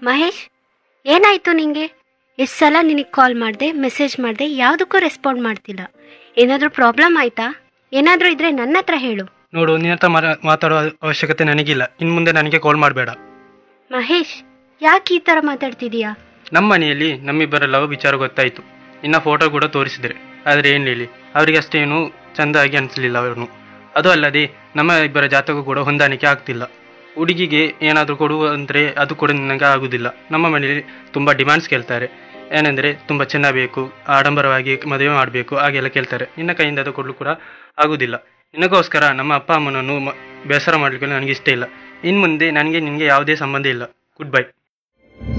ಮಹೇಶ್ ಏನಾಯ್ತು ನಿಂಗೆ ಎಷ್ಟು ಸಲ ನಿನಗೆ ಕಾಲ್ ಮಾಡಿದೆ ಮೆಸೇಜ್ ಮಾಡಿದೆ ಯಾವುದಕ್ಕೂ ರೆಸ್ಪಾಂಡ್ ಮಾಡ್ತಿಲ್ಲ ಏನಾದರೂ ಪ್ರಾಬ್ಲಮ್ ಆಯ್ತಾ ಏನಾದರೂ ಇದ್ರೆ ನನ್ನ ಹತ್ರ ಹೇಳು ನೋಡು ನಿನ್ನ ಹತ್ರ ಮರ- ಮಾತಾಡೋ ಅವಶ್ಯಕತೆ ನನಗಿಲ್ಲ ಇನ್ನು ಮುಂದೆ ನನಗೆ ಕಾಲ್ ಮಾಡಬೇಡ ಮಹೇಶ್ ಯಾಕೆ ಈ ಥರ ಮಾತಾಡ್ತಿದೀಯಾ ನಮ್ಮ ಮನೆಯಲ್ಲಿ ನಮ್ಮಿಬ್ಬರ ಲವ್ ವಿಚಾರ ಗೊತ್ತಾಯಿತು ಇನ್ನು ಫೋಟೋ ಕೂಡ ತೋರಿಸಿದ್ರೆ ಆದರೆ ಏನು ಹೇಳಿ ಅವರಿಗೆ ಅಷ್ಟೇನು ಚೆಂದಾಗಿ ಅನಿಸಲಿಲ್ಲ ಅವರನ್ನು ಅದು ಅಲ್ಲದೆ ನಮ್ಮ ಇಬ್ಬರ ಜಾತಕ ಕೂಡ ಹೊಂದಾಣಿಕೆ ಆಗ್ತಿಲ್ಲ ಹುಡುಗಿಗೆ ಏನಾದರೂ ಕೊಡುವ ಅಂದರೆ ಅದು ಕೂಡ ನನಗೆ ಆಗುವುದಿಲ್ಲ ನಮ್ಮ ಮನೆಯಲ್ಲಿ ತುಂಬ ಡಿಮ್ಯಾಂಡ್ಸ್ ಕೇಳ್ತಾರೆ ಏನೆಂದರೆ ತುಂಬ ಚೆನ್ನಾಗಿ ಬೇಕು ಆಡಂಬರವಾಗಿ ಮದುವೆ ಮಾಡಬೇಕು ಹಾಗೆಲ್ಲ ಕೇಳ್ತಾರೆ ನಿನ್ನ ಕೈಯಿಂದ ಅದು ಕೊಡಲು ಕೂಡ ಆಗುವುದಿಲ್ಲ ನಿನಗೋಸ್ಕರ ನಮ್ಮ ಅಪ್ಪ ಅಮ್ಮನನ್ನು ಮ- ಬೇಸರ ಮಾಡಲಿಕ್ಕೆ ನನಗೆ ಇಷ್ಟ ಇಲ್ಲ ಇನ್ನು ಮುಂದೆ ನನಗೆ ನಿನಗೆ ಯಾವುದೇ ಸಂಬಂಧ ಇಲ್ಲ ಗುಡ್ ಬೈ